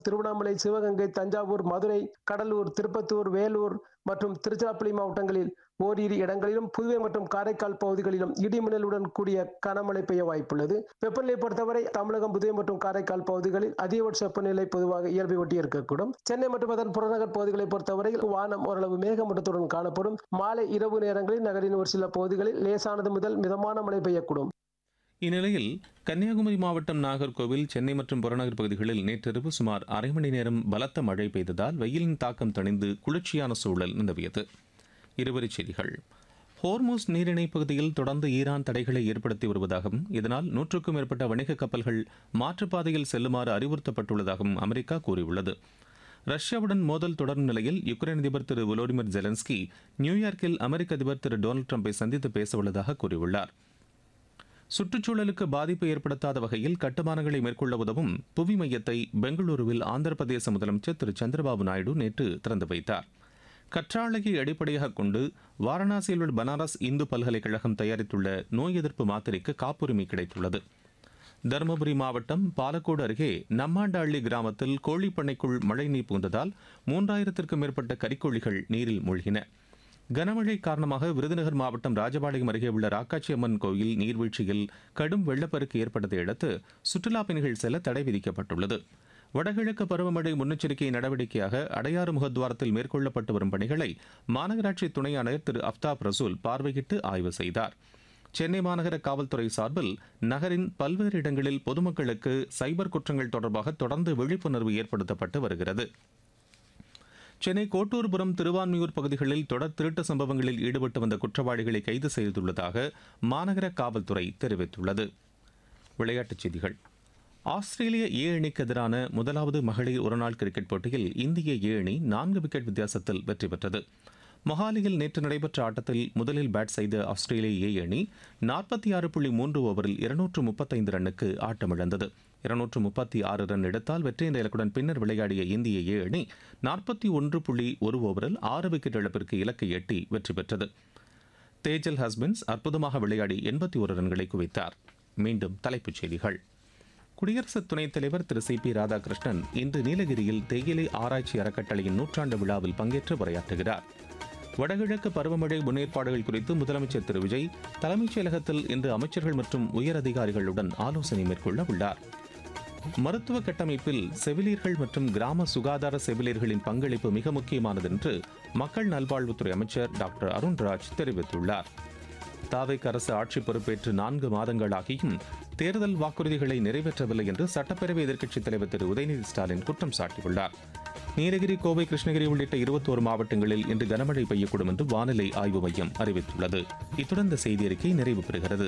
திருவண்ணாமலை சிவகங்கை தஞ்சாவூர் மதுரை கடலூர் திருப்பத்தூர் வேலூர் மற்றும் திருச்சிராப்பள்ளி மாவட்டங்களில் ஓரிரு இடங்களிலும் புதுவை மற்றும் காரைக்கால் பகுதிகளிலும் இடிமின்னலுடன் கூடிய கனமழை பெய்ய வாய்ப்புள்ளது வெப்பநிலை பொறுத்தவரை தமிழகம் புதுவை மற்றும் காரைக்கால் பகுதிகளில் அதிகபட்ச வெப்பநிலை பொதுவாக இயல்பை ஒட்டி இருக்கக்கூடும் சென்னை மற்றும் அதன் புறநகர் பகுதிகளை பொறுத்தவரையில் வானம் ஓரளவு மேகமூட்டத்துடன் காணப்படும் மாலை இரவு நேரங்களில் நகரின் ஒரு சில பகுதிகளில் லேசானது முதல் மிதமான மழை பெய்யக்கூடும் இந்நிலையில் கன்னியாகுமரி மாவட்டம் நாகர்கோவில் சென்னை மற்றும் புறநகர் பகுதிகளில் நேற்றிரவு சுமார் அரை மணி நேரம் பலத்த மழை பெய்ததால் வெயிலின் தாக்கம் தணிந்து குளிர்ச்சியான சூழல் நிலவியது இருவரிச் செய்திகள் ஹோர்மோஸ் நீரிணை பகுதியில் தொடர்ந்து ஈரான் தடைகளை ஏற்படுத்தி வருவதாகவும் இதனால் நூற்றுக்கும் மேற்பட்ட வணிக கப்பல்கள் மாற்றுப்பாதையில் செல்லுமாறு அறிவுறுத்தப்பட்டுள்ளதாகவும் அமெரிக்கா கூறியுள்ளது ரஷ்யாவுடன் மோதல் தொடரும் நிலையில் யுக்ரைன் அதிபர் திரு வோலோடிமிர் ஜெலன்ஸ்கி நியூயார்க்கில் அமெரிக்க அதிபர் திரு டொனால்டு ட்ரம்பை சந்தித்து பேசவுள்ளதாக கூறியுள்ளார் சுற்றுச்சூழலுக்கு பாதிப்பு ஏற்படுத்தாத வகையில் கட்டுமானங்களை மேற்கொள்ள உதவும் புவி மையத்தை பெங்களூருவில் ஆந்திர பிரதேச முதலமைச்சர் திரு சந்திரபாபு நாயுடு நேற்று திறந்து வைத்தார் கற்றாழையை அடிப்படையாக கொண்டு வாரணாசியில் உள்ள பனாரஸ் இந்து பல்கலைக்கழகம் தயாரித்துள்ள நோய் எதிர்ப்பு மாத்திரைக்கு காப்புரிமை கிடைத்துள்ளது தருமபுரி மாவட்டம் பாலக்கோடு அருகே நம்மாண்டள்ளி கிராமத்தில் கோழிப்பண்ணைக்குள் மழைநீர் புகுந்ததால் மூன்றாயிரத்திற்கும் மேற்பட்ட கறிக்கோழிகள் நீரில் மூழ்கின கனமழை காரணமாக விருதுநகர் மாவட்டம் ராஜபாளையம் அருகே உள்ள ராக்காச்சி அம்மன் கோயில் நீர்வீழ்ச்சியில் கடும் வெள்ளப்பெருக்கு ஏற்பட்டதை அடுத்து சுற்றுலா பயணிகள் செல்ல தடை விதிக்கப்பட்டுள்ளது வடகிழக்கு பருவமழை முன்னெச்சரிக்கை நடவடிக்கையாக அடையாறு முகத்வாரத்தில் மேற்கொள்ளப்பட்டு வரும் பணிகளை மாநகராட்சி துணை ஆணையர் திரு அஃப்தாப் ரசூல் பார்வையிட்டு ஆய்வு செய்தார் சென்னை மாநகர காவல்துறை சார்பில் நகரின் பல்வேறு இடங்களில் பொதுமக்களுக்கு சைபர் குற்றங்கள் தொடர்பாக தொடர்ந்து விழிப்புணர்வு ஏற்படுத்தப்பட்டு வருகிறது சென்னை கோட்டூர்புரம் திருவான்மியூர் பகுதிகளில் தொடர் திருட்டு சம்பவங்களில் ஈடுபட்டு வந்த குற்றவாளிகளை கைது செய்துள்ளதாக மாநகர காவல்துறை தெரிவித்துள்ளது விளையாட்டுச் செய்திகள் ஆஸ்திரேலிய ஏ அணிக்கு எதிரான முதலாவது மகளிர் ஒருநாள் கிரிக்கெட் போட்டியில் இந்திய ஏ அணி நான்கு விக்கெட் வித்தியாசத்தில் வெற்றி பெற்றது மொஹாலியில் நேற்று நடைபெற்ற ஆட்டத்தில் முதலில் பேட் செய்த ஆஸ்திரேலிய ஏ அணி நாற்பத்தி ஆறு புள்ளி மூன்று ஓவரில் இருநூற்று முப்பத்தைந்து ரன்னுக்கு ஆட்டமிழந்தது இருநூற்று முப்பத்தி ஆறு ரன் எடுத்தால் வெற்றி என்ற இலக்குடன் பின்னர் விளையாடிய இந்திய ஏ அணி நாற்பத்தி ஒன்று புள்ளி ஒரு ஓவரில் ஆறு விக்கெட் இழப்பிற்கு இலக்கை எட்டி வெற்றி பெற்றது தேஜல் ஹஸ்பண்ட்ஸ் அற்புதமாக விளையாடி எண்பத்தி ஒரு ரன்களை குவித்தார் மீண்டும் தலைப்புச் செய்திகள் குடியரசு துணைத் தலைவர் திரு சி பி ராதாகிருஷ்ணன் இன்று நீலகிரியில் தேயிலை ஆராய்ச்சி அறக்கட்டளையின் நூற்றாண்டு விழாவில் பங்கேற்று உரையாற்றுகிறார் வடகிழக்கு பருவமழை முன்னேற்பாடுகள் குறித்து முதலமைச்சர் திரு விஜய் தலைமைச் செயலகத்தில் இன்று அமைச்சர்கள் மற்றும் உயர் அதிகாரிகளுடன் ஆலோசனை மேற்கொள்ள உள்ளார் மருத்துவ கட்டமைப்பில் செவிலியர்கள் மற்றும் கிராம சுகாதார செவிலியர்களின் பங்களிப்பு மிக முக்கியமானது என்று மக்கள் நல்வாழ்வுத்துறை அமைச்சர் டாக்டர் அருண்ராஜ் தெரிவித்துள்ளார் தாவைக்கு அரசு ஆட்சி பொறுப்பேற்று நான்கு மாதங்களாகியும் தேர்தல் வாக்குறுதிகளை நிறைவேற்றவில்லை என்று சட்டப்பேரவை எதிர்க்கட்சித் தலைவர் திரு உதயநிதி ஸ்டாலின் குற்றம் சாட்டியுள்ளார் நீலகிரி கோவை கிருஷ்ணகிரி உள்ளிட்ட இருபத்தோரு மாவட்டங்களில் இன்று கனமழை பெய்யக்கூடும் என்று வானிலை ஆய்வு மையம் அறிவித்துள்ளது இத்துடன் இந்த செய்தி அறிக்கை நிறைவு பெறுகிறது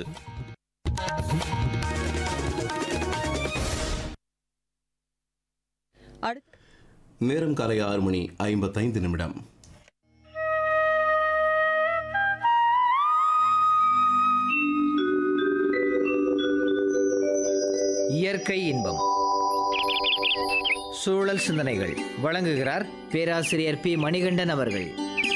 அடுத்த நேரம் காலை ஆறு மணி ஐம்பத்தைந்து நிமிடம் இயற்கை இன்பம் சூழல் சிந்தனைகள் வழங்குகிறார் பேராசிரியர் பி மணிகண்டன் அவர்கள்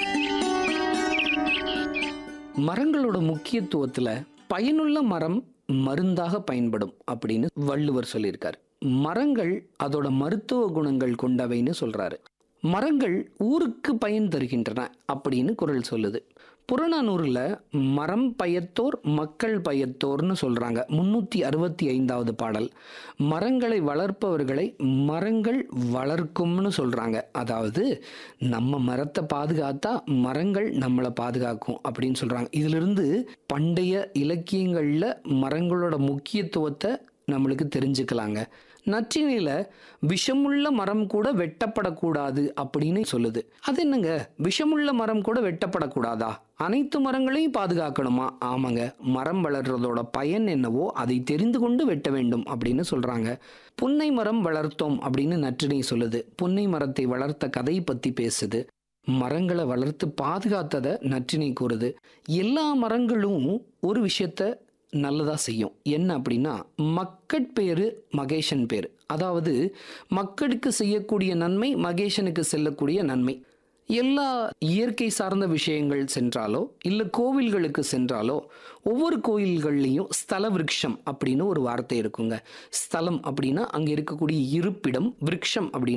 மரங்களோட முக்கியத்துவத்தில் பயனுள்ள மரம் மருந்தாக பயன்படும் அப்படின்னு வள்ளுவர் சொல்லியிருக்கார் மரங்கள் அதோட மருத்துவ குணங்கள் கொண்டவைன்னு சொல்றாரு மரங்கள் ஊருக்கு பயன் தருகின்றன அப்படின்னு குரல் சொல்லுது புறநானூறில் மரம் பயத்தோர் மக்கள் பயத்தோர்னு சொல்கிறாங்க முன்னூற்றி அறுபத்தி ஐந்தாவது பாடல் மரங்களை வளர்ப்பவர்களை மரங்கள் வளர்க்கும்னு சொல்கிறாங்க அதாவது நம்ம மரத்தை பாதுகாத்தா மரங்கள் நம்மளை பாதுகாக்கும் அப்படின்னு சொல்கிறாங்க இதிலிருந்து பண்டைய இலக்கியங்களில் மரங்களோட முக்கியத்துவத்தை நம்மளுக்கு தெரிஞ்சுக்கலாங்க நற்றினையில் விஷமுள்ள மரம் கூட வெட்டப்படக்கூடாது அப்படின்னு சொல்லுது அது என்னங்க விஷமுள்ள மரம் கூட வெட்டப்படக்கூடாதா அனைத்து மரங்களையும் பாதுகாக்கணுமா ஆமாங்க மரம் வளர்றதோட பயன் என்னவோ அதை தெரிந்து கொண்டு வெட்ட வேண்டும் அப்படின்னு சொல்றாங்க புன்னை மரம் வளர்த்தோம் அப்படின்னு நற்றினை சொல்லுது புன்னை மரத்தை வளர்த்த கதை பத்தி பேசுது மரங்களை வளர்த்து பாதுகாத்ததை நற்றினை கூறுது எல்லா மரங்களும் ஒரு விஷயத்த நல்லதா செய்யும் என்ன அப்படின்னா மக்கட்பேரு மகேஷன் பேர் அதாவது மக்களுக்கு செய்யக்கூடிய நன்மை மகேஷனுக்கு செல்லக்கூடிய நன்மை எல்லா இயற்கை சார்ந்த விஷயங்கள் சென்றாலோ இல்லை கோவில்களுக்கு சென்றாலோ ஒவ்வொரு கோயில்கள்லையும் ஸ்தல விருட்சம் அப்படின்னு ஒரு வார்த்தை இருக்குங்க ஸ்தலம் அப்படின்னா அங்கே இருக்கக்கூடிய இருப்பிடம் விருட்சம் அப்படின்னு